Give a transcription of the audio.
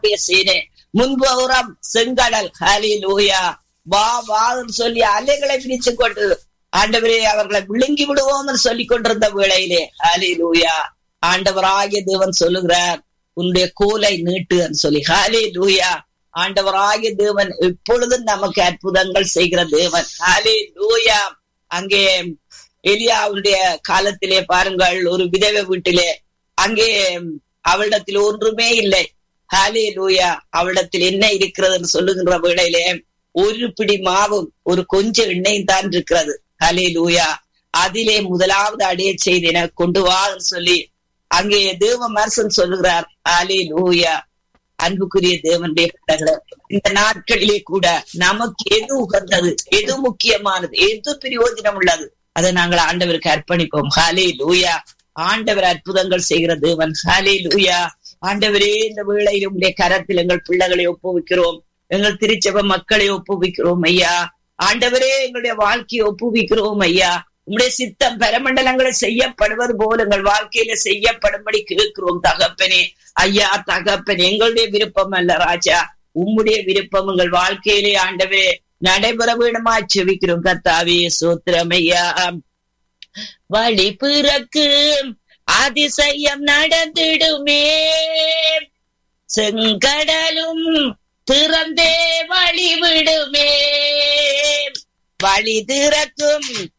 கர்த்தருடைய சீனே முன்புறம் செங்கடல் ஹாலி லூயா வா வான்னு சொல்லி அலைகளை பிடிச்சு கொண்டு ஆண்டவரே அவர்களை விழுங்கி விடுவோம்னு சொல்லி கொண்டிருந்த வேளையிலே ஹாலி லூயா ஆண்டவராகிய தேவன் சொல்லுகிறார் உன்னுடைய கோலை நீட்டுன்னு சொல்லி ஹாலே லூயா ஆண்டவராகிய தேவன் எப்பொழுதும் நமக்கு அற்புதங்கள் செய்கிற தேவன் ஹாலே லூயா அங்கே எலியாவுடைய காலத்திலே பாருங்கள் ஒரு விதவை வீட்டிலே அங்கே அவளிடத்தில் ஒன்றுமே இல்லை ஹாலே லூயா அவளிடத்தில் என்ன இருக்கிறதுன்னு சொல்லுகின்ற வேளையிலே ஒரு பிடி மாவும் ஒரு கொஞ்சம் எண்ணெயும் தான் இருக்கிறது ஹலே லூயா அதிலே முதலாவது அடைய செய்து என கொண்டு வான்னு சொல்லி அங்கே தேவ மரசன் சொல்லுகிறார் ஹலே லூயா அன்புக்குரிய தேவனுடைய பிள்ளைகளே இந்த நாட்களிலே கூட நமக்கு எது உகந்தது எது முக்கியமானது எது பிரயோஜனம் உள்ளது அதை நாங்கள் ஆண்டவருக்கு அர்ப்பணிப்போம் ஹாலே லூயா ஆண்டவர் அற்புதங்கள் செய்கிற தேவன் ஹாலே லூயா ஆண்டவரே இந்த வேளையில் உங்களுடைய கரத்தில் எங்கள் பிள்ளைகளை ஒப்புவிக்கிறோம் எங்கள் திருச்சபை மக்களை ஒப்புவிக்கிறோம் ஐயா ஆண்டவரே எங்களுடைய வாழ்க்கையை ஒப்புவிக்கிறோம் ஐயா உங்களுடைய சித்தம் பரமண்டலங்களை செய்யப்படுவது போல எங்கள் வாழ்க்கையில செய்யப்படும்படி கேட்கிறோம் தகப்பனே ஐயா தகப்பன் எங்களுடைய விருப்பம் அல்ல ராஜா உம்முடைய விருப்பம் எங்கள் வாழ்க்கையிலே ஆண்டவரே நடைபெற வேணுமா செவிக்கிறோம் கத்தாவே சோத்திரம் ஐயா வழி பிறக்கு அதிசயம் நடந்திடுமே செங்கடலும் திறந்தே வழி விடுமே வழி திறக்கும்